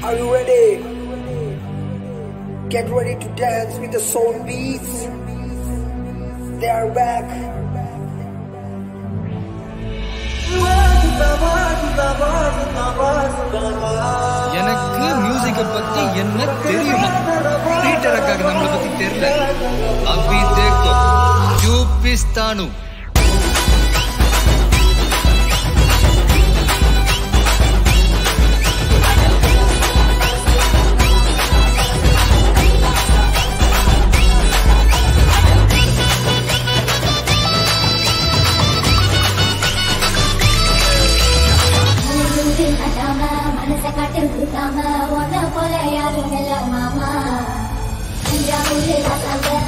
Are you ready? Get ready to dance with the soul beats. They are back. எனக்கு மியூசிக்க பத்தி என்ன தெரியுமா பீட்டரக்காக நம்மளை பத்தி தெரியல அபி தேக்கோ ஜூபிஸ்தானு ஊருந்தி நட்டாம மனச கட்டு கொடுக்காம உன்ன போல யாரும் இல்ல மாமா அஞ்சாவது ராசாங்க